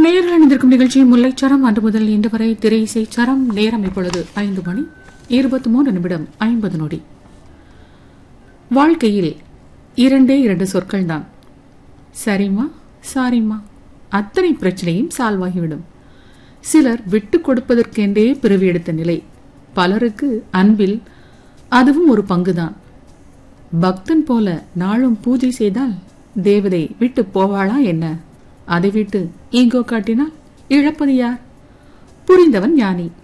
நேரில் அணிந்திருக்கும் நிகழ்ச்சி முல்லைச்சரம் அன்று முதல் இன்று வரை திரை இசை சரம் நேரம் இப்பொழுது ஐந்து மணி இருபத்தி மூன்று நிமிடம் ஐம்பது நொடி வாழ்க்கையில் இரண்டே இரண்டு சொற்கள் தான் சரிம்மா சாரிம்மா அத்தனை பிரச்சனையும் சால்வ் ஆகிவிடும் சிலர் விட்டு கொடுப்பதற்கென்றே பிறவி எடுத்த நிலை பலருக்கு அன்பில் அதுவும் ஒரு பங்குதான் பக்தன் போல நாளும் பூஜை செய்தால் தேவதை விட்டு போவாளா என்ன அதை விட்டு ஈகோ காட்டினால் இழப்பது யார் புரிந்தவன் ஞானி